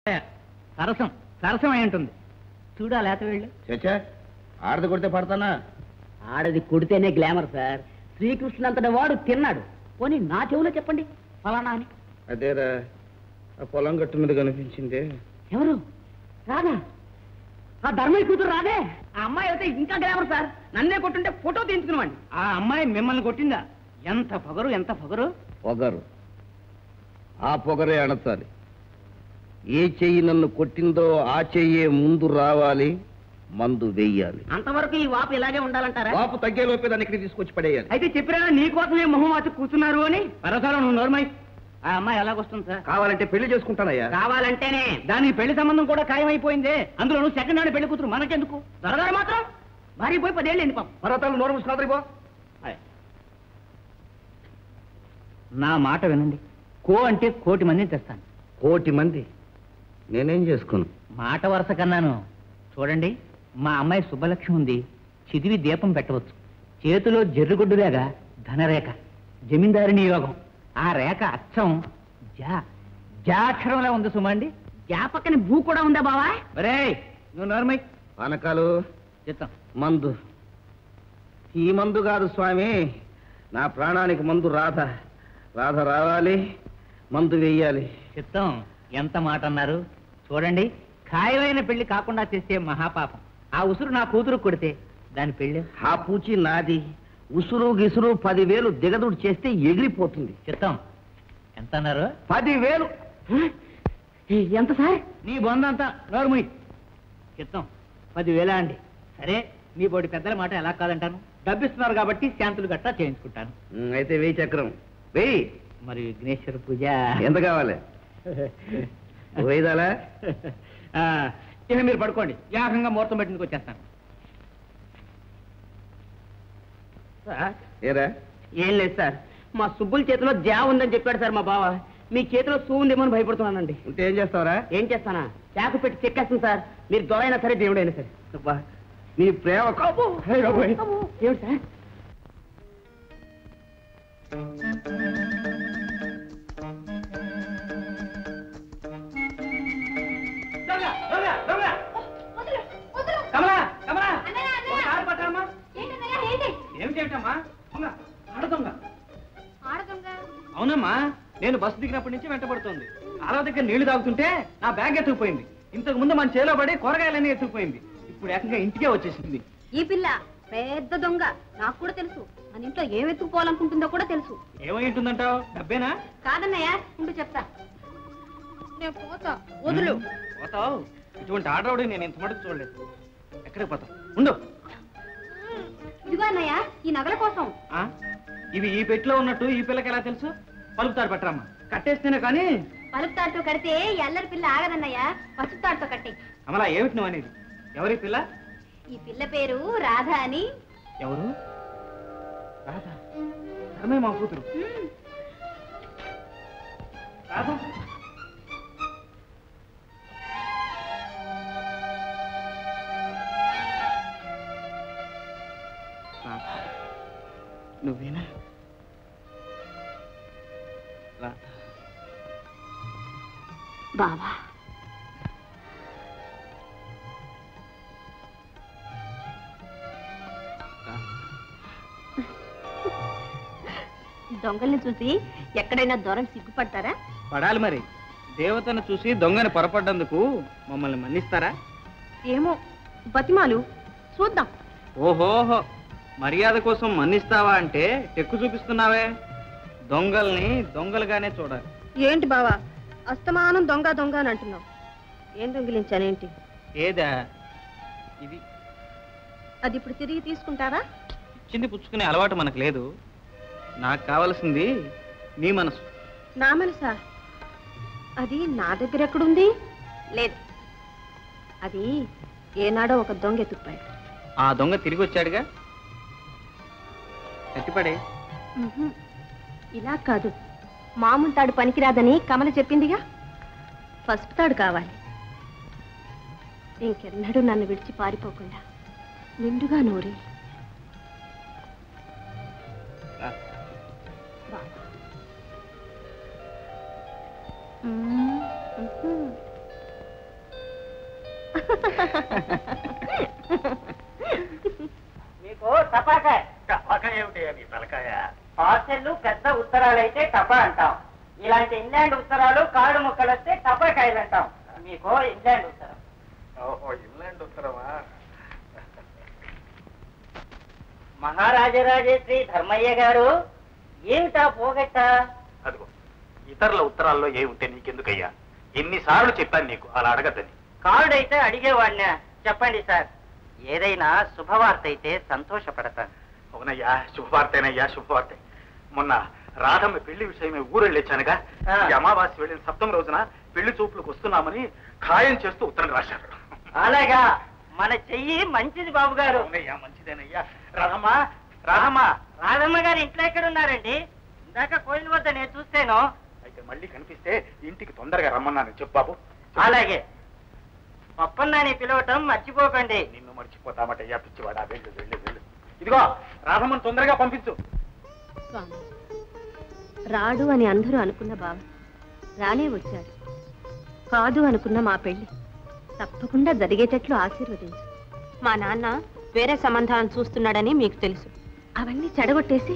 సరసం సరసం అయి ఉంటుంది చూడా లేత వీళ్ళు చచ్చా ఆడది కొడితే పడతానా ఆడది కొడితేనే గ్లామర్ సార్ శ్రీకృష్ణుడు అంతటి వాడు తిన్నాడు పోనీ నా చెవులో చెప్పండి ఫలానా అని అదేరా ఆ పొలం గట్టు మీద కనిపించింది ఎవరు రాదా ఆ ధర్మయ్య కూతురు రాదే ఆ అమ్మాయి అయితే ఇంకా గ్లామర్ సార్ నన్నే కొట్టుంటే ఫోటో తీయించుకున్నామండి ఆ అమ్మాయి మిమ్మల్ని కొట్టిందా ఎంత పొగరు ఎంత పొగరు పొగరు ఆ పొగరే అణచాలి ఏ చెయ్యి నన్ను కొట్టిందో ఆ చెయ్యే ముందు రావాలి మందు వెయ్యాలి అంతవరకు ఈ వాపు ఇలాగే ఉండాలంటారా వాపు తగ్గేలోపే దాన్ని ఇక్కడికి తీసుకొచ్చి పడేయాలి అయితే చెప్పినా నీకోసమే మొహం వాచి కూర్చున్నారు అని పరసాలు నువ్వు నోర్మై ఆ అమ్మాయి ఎలాగొస్తుంది సార్ కావాలంటే పెళ్లి చేసుకుంటానయ్యా కావాలంటేనే దానికి పెళ్లి సంబంధం కూడా ఖాయమైపోయిందే అందులో నువ్వు సెకండ్ హ్యాండ్ పెళ్లి కూతురు మనకెందుకు దొరగారు మాత్రం భార్య పోయి పదేళ్ళు ఎందుకు పాపం పర్వతాలు నోరు మూసుకున్నావు పో నా మాట వినండి కో అంటే కోటి మందిని తెస్తాను కోటి మంది నేనేం చేసుకోను మాట వరుస కన్నాను చూడండి మా అమ్మాయి శుభలక్ష్మి ఉంది చిదివి దీపం పెట్టవచ్చు చేతిలో జర్రుగుడ్డులాగా ధనరేఖ జమీందారిని యోగం ఆ రేఖ అచ్చం జా జాక్షరంలా ఉంది సుమండి జా పక్కన భూ కూడా ఉందా బావా రే నువ్వు నోర్మై పానకాలు చెప్తాం మందు ఈ మందు కాదు స్వామి నా ప్రాణానికి మందు రాధ రాధ రావాలి మందు వెయ్యాలి చిత్తం ఎంత మాట అన్నారు చూడండి ఖాయమైన పెళ్లి కాకుండా చేసే మహాపాపం ఆ ఉసురు నా కూతురు కొడితే దాని పెళ్లి ఆ పూచి నాది ఉసురు గిసురు పదివేలు దిగదుడు చేస్తే ఎగిరిపోతుంది చిత్తం ఎంత అన్నారు పదివేలు ఎంత సార్ నీ బొందంతా నోరుముయ్ చిత్తం పదివేల అండి సరే మీ బోడి పెద్దల మాట ఎలా కాదంటాను డబ్బిస్తున్నారు కాబట్టి శాంతులు గట్టా చేయించుకుంటాను ఉమ్, అయితే వెయ్యి చక్రం వెయ్యి మరి విఘ్నేశ్వర పూజ ఎంత కావాలి వేదాలా ఆ, ఇక మీరు పడుకోండి యాగంగా ముహూర్తం పెట్టిందుకు వచ్చేస్తాను సార్ ఏరా ఏం లేదు సార్ మా సుబ్బుల చేతిలో జా ఉందని చెప్పాడు సార్ మా బావ మీ చేతిలో సూ ఉందేమో అని భయపడుతున్నానండి ఉంటే ఏం చేస్తావురా ఏం చేస్తానా చాకు పెట్టి చెక్కేస్తుంది సార్ మీరు దొరైనా సరే దేవుడైనా సరే అబ్బా, నీ ప్రేమ హే బాబోయ్. ఏమిటి సార్ కమలా కమలా ఒకసారి పట్టమ్మా ఏమిటేమిటమ్మా దొంగ ఆడ దొంగ అవునమ్మా నేను బస్సు దిగినప్పటి నుంచి వెంటబడుతోంది ఆరవ దగ్గర నీళ్లు తాగుతుంటే నా బ్యాగ్ ఎత్తుకుపోయింది ఇంతకు ముందు మన చేలో పడి కూరగాయలన్నీ ఎత్తుకుపోయింది ఇప్పుడు ఏకంగా ఇంటికే వచ్చేసింది ఈ పిల్ల పెద్ద దొంగ నాకు కూడా తెలుసు మన ఇంట్లో ఏం ఎత్తుకుపోవాలనుకుంటుందో కూడా తెలుసు ఏమై ఉంటుందంటావు డబ్బేనా కాదన్నయ్య ఉండు చెప్తా నేను పోతా వదులు పోతావు ఇటువంటి ఆర్డర్ నేను ఇంత మటుకు చూడలేదు ఎక్కడికి పోతావు ఉండు ఇదిగో అన్నయ్య ఈ నగల కోసం ఆ? ఇవి ఈ పెట్టులో ఉన్నట్టు ఈ పిల్లకి ఎలా తెలుసు పలుకుతారు పట్టరమ్మా కట్టేస్తేనే కానీ పలుపుతాడుతో కడితే ఎల్లరి పిల్ల ఆగదన్నయ్య పసుపుతాడుతో కట్టే అమలా ఏమిటి నువ్వు అనేది ఎవరి పిల్ల ఈ పిల్ల పేరు రాధ అని ఎవరు రాధా ధర్మే మా కూతురు మ్మ్. రాధా రాధా నువ్వేనా రాధా బావా దొంగల్ని చూసి ఎక్కడైనా దొరలు సిగ్గుపడతారా పడాలి మరి దేవతను చూసి దొంగని పొరపడ్డందుకు మమ్మల్ని మన్నిస్తారా ఏమో బతిమాలు చూద్దాం ఓహోహో మర్యాద కోసం మన్నిస్తావా అంటే టెక్కు చూపిస్తున్నావే దొంగల్ని దొంగలుగానే చూడాలి ఏంటి బావా అస్తమానం దొంగ దొంగ అని అంటున్నావు ఏం దొంగిలించానేంటి ఏదా ఇది అది ఇప్పుడు తిరిగి తీసుకుంటారా ఇచ్చింది పుచ్చుకునే అలవాటు మనకు లేదు నాకు కావలసింది నీ మనసు నా మనసా అది నా దగ్గర ఎక్కడుంది లేదు అది ఏనాడో ఒక దొంగ ఎత్తుకుపోయాడు ఆ దొంగ తిరిగి వచ్చాడుగా ఎత్తిపడే ఉహుం. ఇలా కాదు మామూలు తాడు పనికిరాదని కమల చెప్పిందిగా ఫస్ట్ తాడు కావాలి ఇంకెన్నడూ నన్ను విడిచి పారిపోకుండా నిండుగా నూరి మ్మ్. ఉహుం. మీకు టపాకాయ టపాకా ఏమిటి నీ తలకాయ పార్సెల్ పెద్ద ఉత్తరాలు అయితే టపా అంటాం ఇలాంటి ఇంగ్లాండ్ ఉత్తరాలు కాడు ముక్కలు వస్తే టపాకాయలు అంటాం మీకు ఇంగ్లాండ్ ఉత్తరం ఓహో ఇంగ్లాండ్ ఉత్తరమా మహారాజరాజేశ్రీ ధర్మయ్య గారు ఏమిటా పోగట్ట అదిగో ఇతరుల ఉత్తరాల్లో ఏ ఉంటే నీకెందుకయ్యా ఎన్నిసార్లు చెప్పాను నీకు అలా అడగద్దని కార్డు అయితే అడిగేవాడినా చెప్పండి సార్ ఏదైనా శుభవార్త అయితే సంతోషపడతాను అవునయ్యా శుభవార్తేనయ్యా శుభవార్తే మొన్న రాధమ్మ పెళ్లి విషయమే ఊరెళ్ళొచ్చానుగా ఆ. ఈ అమావాస్య వెళ్ళిన సప్తమ రోజున పెళ్లి చూపులకు వస్తున్నామని ఖాయం చేస్తూ ఉత్తరం రాశారు అలాగా మన చెయ్యి మంచిది బాబు గారు అవునయ్యా మంచిదేనయ్యా రాధమ్మా రాధమ్మా రాధమ్మ గారు ఇంట్లో ఎక్కడ ఉన్నారండి ఇందాక కోయిల వద్ద నేను చూస్తేను అయితే మళ్ళీ కనిపిస్తే ఇంటికి తొందరగా రమ్మన్నాను చెప్పు బాబు అలాగే పప్పన్నాని పిలవటం మర్చిపోకండి నిన్ను మర్చిపోతామటయ్యా పిచ్చివాడా వెళ్ళు వెళ్ళు వెళ్ళు ఇదిగో రాధమ్మని తొందరగా పంపించు స్వామి రాడు అని అందరూ అనుకున్న బావ రానే వచ్చాడు కాదు అనుకున్న మా పెళ్లి తప్పకుండా జరిగేటట్లు ఆశీర్వదించు మా నాన్న వేరే సంబంధాలను చూస్తున్నాడని మీకు తెలుసు అవన్నీ చెడగొట్టేసి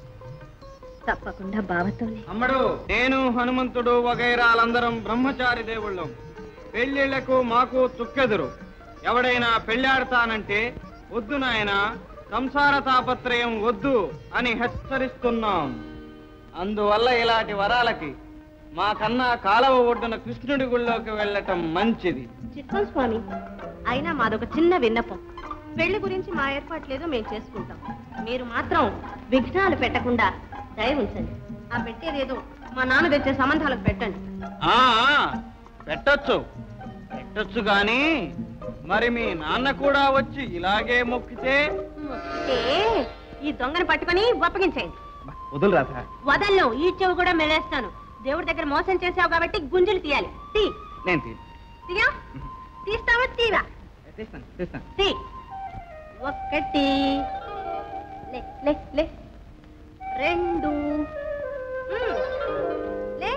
తప్పకుండా బావతోనే అమ్మడు నేను హనుమంతుడు వగైరాలందరం బ్రహ్మచారి దేవుళ్ళం పెళ్ళిళ్లకు మాకు చుక్కెదురు ఎవడైనా పెళ్ళాడతానంటే వద్దు నాయన సంసార తాపత్రయం వద్దు అని హెచ్చరిస్తున్నాం అందువల్ల ఇలాంటి వరాలకి మా కన్నా కాలవ ఒడ్డున కృష్ణుడి గుళ్ళోకి వెళ్ళటం మంచిది చిత్తం స్వామి అయినా మాదొక చిన్న విన్నపం పెళ్లి గురించి మా ఏర్పాట్లేదో మేము చేసుకుంటాం మీరు మాత్రం విఘ్నాలు పెట్టకుండా దయ ఉంచండి ఆ పెట్టేదేదో మా నాన్న తెచ్చే సంబంధాలకు పెట్టండి ఆ ఆ, పెట్టొచ్చు పెట్టొచ్చు గాని మరి మీ నాన్న కూడా వచ్చి ఇలాగే మొక్కితే మొక్కితే ఈ దొంగను పట్టుకొని ఒప్పగించేయండి వదులు రాధ వదలను ఈ చెవు కూడా మెలేస్తాను దేవుడి దగ్గర మోసం చేసావు కాబట్టి గుంజులు తీయాలి తీ నేను తీ తీయా తీస్తావా తీరా తీస్తాను తీస్తాను తీ ఒకటి లే లే లే రెండు మ్, లే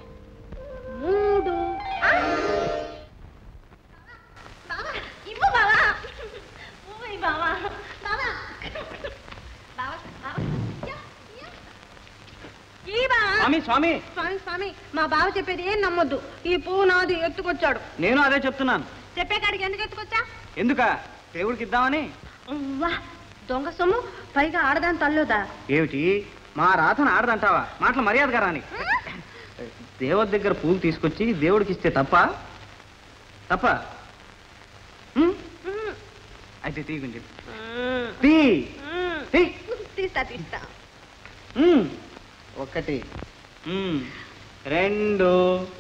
మూడు ఆ! బావా, ఇవ్వు బావా. ఓయ్ బావా. బావా. బావా, బావా. Yeah, yeah. ఈ బావా. స్వామి స్వామి స్వామి స్వామి మా బావ చెప్పేది ఏం నమ్మొద్దు ఈ పువ్వు నాది ఎత్తుకొచ్చాడు నేను అదే చెప్తున్నాను చెప్పే కాడికి ఎందుకు ఎత్తుకొచ్చా ఎందుక దేవుడికి ఇద్దామని వా దొంగ సొమ్ము పైగా ఆడదాని తల్లుదా ఏమిటి మా రాధను ఆడదంటావా మాటలు మర్యాదగా రాని దేవుడి దగ్గర పూలు తీసుకొచ్చి దేవుడికి ఇస్తే తప్ప తప్ప ఉం? అయితే తీ గుంజి తీ తీ తీస్తా తీస్తా ఉం. ఒకటి ఉం. రెండు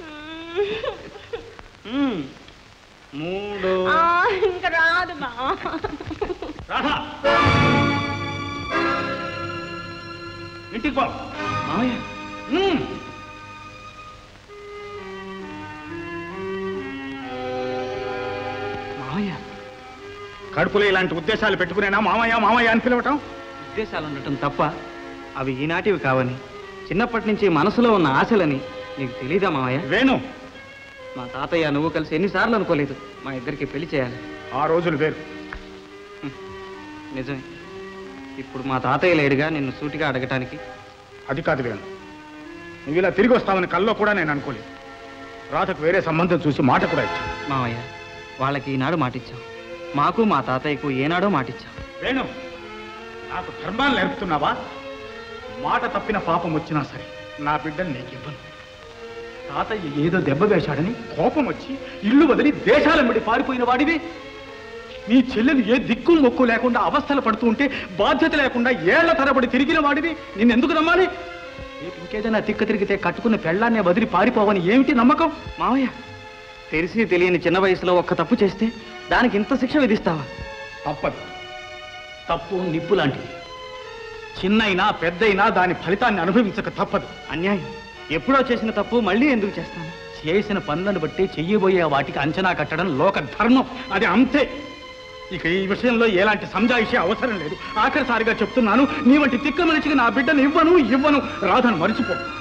ఉం. మూడు ఆ, ఇంకా రాదు బా రాధా ఇంటికి పో మామయ్య ఉమ్. మామయ్య కడుపులో ఇలాంటి ఉద్దేశాలు పెట్టుకునేనా మామయ్య మామయ్య అని పిలవటం ఉద్దేశాలు ఉండటం తప్ప అవి ఈనాటివి కావని చిన్నప్పటి నుంచి మనసులో ఉన్న ఆశలని నీకు తెలీదా మామయ్య వేణు మా తాతయ్య నువ్వు కలిసి ఎన్నిసార్లు అనుకోలేదు మా ఇద్దరికి పెళ్లి చేయాలి ఆ రోజులు వేరు నిజమే ఇప్పుడు మా తాతయ్య లేడుగా నిన్ను సూటిగా అడగటానికి అది కాదు వేణు నువ్వు ఇలా తిరిగి వస్తావని కల్లో కూడా నేను అనుకోలేదు రాధకు వేరే సంబంధం చూసి మాట కూడా ఇచ్చాను మామయ్య వాళ్ళకి ఈనాడు మాటిచ్చాం మాకు మా తాతయ్యకు ఏనాడో మాటిచ్చాం వేణు నాకు ధర్మాలు నేర్పుతున్నావా మాట తప్పిన పాపం వచ్చినా సరే నా బిడ్డని నీకు ఇవ్వను తాతయ్య ఏదో దెబ్బ వేశాడని కోపం వచ్చి ఇల్లు వదిలి దేశాలమ్మడి పారిపోయిన వాడివి నీ చెల్లెలు ఏ దిక్కు మొక్కు లేకుండా అవస్థలు పడుతూ ఉంటే బాధ్యత లేకుండా ఏళ్ల తరబడి తిరిగిన వాడివి నిన్నెందుకు నమ్మాలి రేపు ఇంకేదైనా తిక్క తిరిగితే కట్టుకున్న పెళ్ళాన్నే వదిలి పారిపోవని ఏమిటి నమ్మకం మామయ్య తెలిసి తెలియని చిన్న వయసులో ఒక్క తప్పు చేస్తే దానికి ఇంత శిక్ష విధిస్తావా తప్పదు తప్పు నిప్పు లాంటిది చిన్నైనా పెద్దయినా దాని ఫలితాన్ని అనుభవించక తప్పదు అన్యాయం ఎప్పుడో చేసిన తప్పు మళ్ళీ ఎందుకు చేస్తాను చేసిన పనులను బట్టి చెయ్యబోయే వాటికి అంచనా కట్టడం లోక ధర్మం అది అంతే ఇక ఈ విషయంలో ఎలాంటి సంజాయిషి అవసరం లేదు ఆఖరిసారిగా చెప్తున్నాను నీ వంటి తిక్క మనిషికి నా బిడ్డను ఇవ్వను ఇవ్వను రాధను మరిచిపో